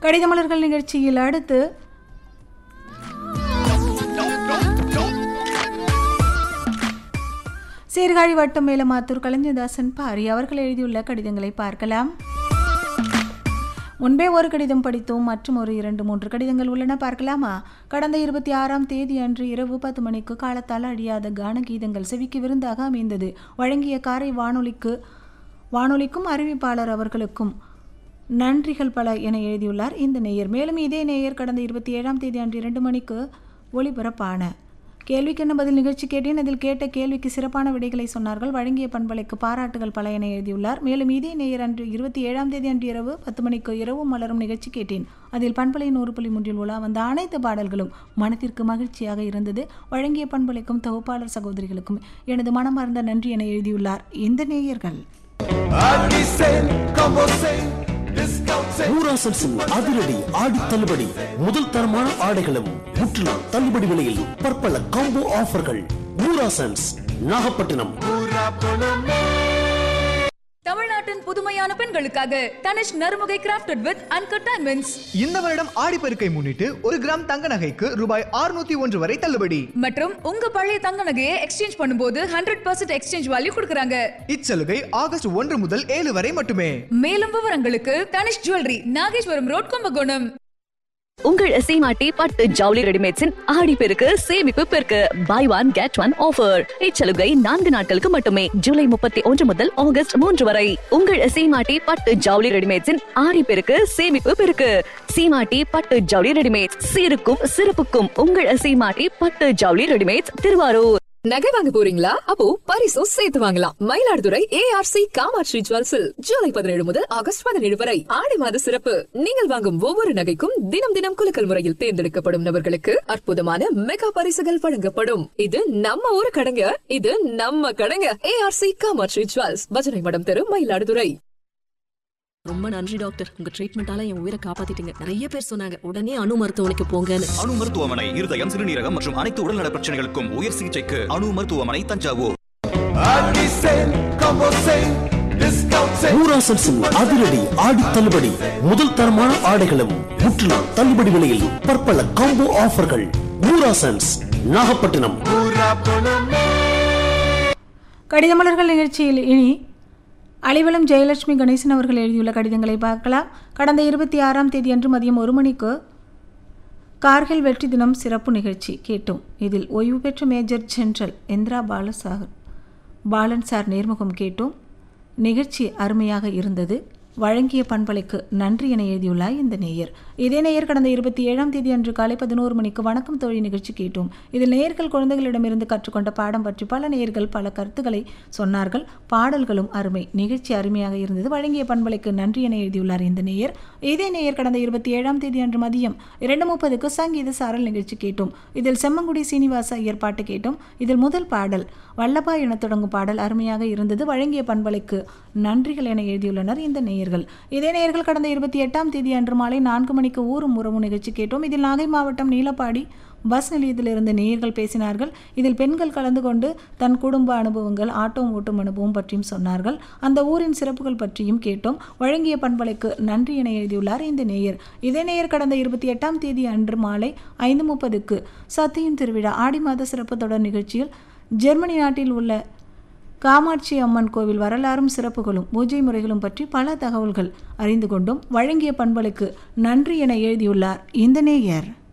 கடிதமலர்கள் நிகழ்ச்சியில் அடுத்து சீர்காழி வட்டம் மேலமாத்தூர் கலைஞதாசன் பாரி அவர்கள் எழுதியுள்ள கடிதங்களை பார்க்கலாம் முன்பே ஒரு கடிதம் படித்தோம் மற்றும் ஒரு இரண்டு மூன்று கடிதங்கள் உள்ளன பார்க்கலாமா கடந்த இருபத்தி ஆறாம் தேதி அன்று இரவு பத்து மணிக்கு காலத்தால் அழியாத கான கீதங்கள் செவிக்கு விருந்தாக அமைந்தது வழங்கிய காரை வானொலிக்கு வானொலிக்கும் அறிவிப்பாளர் அவர்களுக்கும் நன்றிகள் பல என எழுதியுள்ளார் இந்த நேயர் மேலும் இதே நேயர் கடந்த இருபத்தி ஏழாம் தேதி அன்று இரண்டு மணிக்கு ஒளிபரப்பான கேள்விக்கு என்ன பதில் நிகழ்ச்சி கேட்டேன் அதில் கேட்ட கேள்விக்கு சிறப்பான விடைகளை சொன்னார்கள் வழங்கிய பண்பலைக்கு பாராட்டுகள் பல என எழுதியுள்ளார் மேலும் இதே நேயர் அன்று இருபத்தி ஏழாம் தேதி அன்று இரவு பத்து மணிக்கு இரவு மலரும் நிகழ்ச்சி கேட்டேன் அதில் பண்பலை நூறு புள்ளி மூன்றில் உலா வந்த அனைத்து பாடல்களும் மனத்திற்கு மகிழ்ச்சியாக இருந்தது வழங்கிய பண்பலைக்கும் தொகுப்பாளர் சகோதரிகளுக்கும் எனது மனமார்ந்த நன்றி என எழுதியுள்ளார் இந்த நேயர்கள் ஊராசன்ஸின் அதிரடி ஆடி தள்ளுபடி முதல் தரமான ஆடைகளும் முற்றிலும் தள்ளுபடி விலையில் பற்பல காம்போ ஆஃபர்கள் ஊராசன்ஸ் நாகப்பட்டினம் தமிழ்நாட்டின் புதுமையான பெண்களுக்காக Tanishq Narumugai crafted with uncut diamonds இந்த வருடம் ஆடிப்பெருக்கை முன்னிட்டு ஒரு கிராம் தங்க நகைக்கு ரூபாய் 601 ஒன்று வரை தள்ளுபடி மற்றும் உங்க பழைய தங்க நகையை எக்ஸ்சேஞ்ச் பண்ணும்போது ஹண்ட்ரட் பர்சன்ட் எக்ஸ்சேஞ்ச் வேல்யூ கொடுக்குறாங்க இச்சலுகை ஆகஸ்ட் ஒன்று முதல் ஏழு வரை மட்டுமே மேலும் விவரங்களுக்கு தனிஷ் ஜுவல்லரி நாகேஸ்வரம் ரோட் கும்பகோணம் உங்கள் சீமாட்டி பட்டு ஜவுளி ரெடிமேட்ஸின் ஆடி பெருக்கு சேமிப்பு பெருக்கு buy one get one offer இச்சலுகை நான்கு நாட்களுக்கு மட்டுமே ஜூலை முப்பத்தி ஒன்று முதல் ஆகஸ்ட் மூன்று வரை உங்கள் சீமாட்டி பட்டு ஜவுளி ரெடிமேட்ஸின் ஆடி பெருக்கு சேமிப்பு பெருக்கு சீமாட்டி பட்டு ஜவுளி ரெடிமேட்ஸ் சீருக்கும் சிறப்புக்கும் உங்கள் சீமாட்டி பட்டு ஜவுளி ரெடிமேட்ஸ் திருவாரூர் நகை வாங்க போறீங்களா அப்போ பரிசும் சேர்த்து வாங்கலாம் மயிலாடுதுறை ஏஆர்சி காமாட்சி ஜுவல்ஸில் ஜூலை பதினேழு முதல் ஆகஸ்ட் பதினேழு வரை ஆடி மாத சிறப்பு நீங்கள் வாங்கும் ஒவ்வொரு நகைக்கும் தினம் தினம் குலுக்கல் முறையில் தேர்ந்தெடுக்கப்படும் நபர்களுக்கு அற்புதமான மெகா பரிசுகள் வழங்கப்படும் இது நம்ம ஊரு கடைங்க இது நம்ம கடைங்க ஏஆர்சி காமாட்சி ஜுவல்ஸ் பஜனை மடம் தெரு மயிலாடுதுறை ரொம்ப நன்றி டாக்டர் உங்க ட்ரீட்மெண்டால என் உயிரை காப்பாத்திட்டீங்க நிறைய பேர் சொன்னாங்க உடனே அணு மருத்துவமனைக்கு போங்கன்னு அணு மருத்துவமனை இருதயம் சிறுநீரகம் மற்றும் அனைத்து உடல்நல பிரச்சனைகளுக்கும் உயர் சிகிச்சைக்கு அணு மருத்துவமனை தஞ்சாவூர் ஊராசன்ஸின் அதிரடி ஆடி தள்ளுபடி முதல் தரமான ஆடைகளும் முற்றிலும் தள்ளுபடி விலையில் பற்பல காம்போ ஆஃபர்கள் ஊராசன்ஸ் நாகப்பட்டினம் கடிதமலர்கள் நிகழ்ச்சியில் இனி அலிவலம் ஜெயலட்சுமி கணேசன் அவர்கள் எழுதியுள்ள கடிதங்களை பார்க்கலாம் கடந்த இருபத்தி ஆறாம் தேதி அன்று மதியம் ஒரு மணிக்கு கார்கில் வெற்றி தினம் சிறப்பு நிகழ்ச்சி கேட்டோம் இதில் ஓய்வு பெற்ற major general Indira Balasagar Balan sir நேர்முகம் கேட்டோம் நிகழ்ச்சி அருமையாக இருந்தது வழங்கிய பண்பலைக்கு நன்றி என எழுதியுள்ளார் இந்த நேயர் இதே நேயர் கடந்த இருபத்தி ஏழாம் தேதி அன்று காலை பதினோரு மணிக்கு வணக்கம் தோழி நிகழ்ச்சி கேட்டோம் இதில் நேயர்கள் குழந்தைகளிடமிருந்து கற்றுக்கொண்ட பாடம் பற்றி பல நேயர்கள் பல கருத்துக்களை சொன்னார்கள் பாடல்களும் அருமை நிகழ்ச்சி அருமையாக இருந்தது வழங்கிய பண்பலைக்கு நன்றி என எழுதியுள்ளார் இந்த நேயர் இதே நேயர் கடந்த இருபத்தி ஏழாம் தேதி அன்று மதியம் இரண்டு முப்பதுக்கு சங்கீத சாரல் நிகழ்ச்சி கேட்டோம் இதில் செம்மங்குடி சீனிவாச ஐயர் பாட்டு கேட்டோம் இதில் முதல் பாடல் வல்லபா என தொடங்கும் பாடல் அருமையாக இருந்தது வழங்கிய பண்பலைக்கு நன்றிகள் என எழுதியுள்ளனர் இந்த நேயர்கள் இதே நேயர்கள் கடந்த இருபத்தி எட்டாம் தேதி அன்று மாலை நான்கு மணிக்கு ஊரும் உறவு நிகழ்ச்சி கேட்டோம் இதில் நாகை மாவட்டம் நீலப்பாடி பஸ் நிலையத்திலிருந்து நேயர்கள் பேசினார்கள் இதில் பெண்கள் கலந்து கொண்டு தன் குடும்ப அனுபவங்கள் ஆட்டோ ஓட்டும் அனுபவம் பற்றியும் சொன்னார்கள் அந்த ஊரின் சிறப்புகள் பற்றியும் கேட்டோம் வழங்கிய பண்பலைக்கு நன்றி என எழுதியுள்ளார் இந்த நேயர் இதே நேயர் கடந்த இருபத்தி எட்டாம் தேதி அன்று மாலை ஐந்து முப்பதுக்கு சத்தியம் திருவிழா ஆடி மாத சிறப்பு தொடர் நிகழ்ச்சியில் ஜெர்மனி நாட்டில் உள்ள காமாட்சி அம்மன் கோவில் வரலாறும் சிறப்புகளும் பூஜை முறைகளும் பற்றி பல தகவல்கள் அறிந்து கொண்டும் வழங்கிய பண்பலைக்கு நன்றி என எழுதியுள்ளார் இந்த நேயர்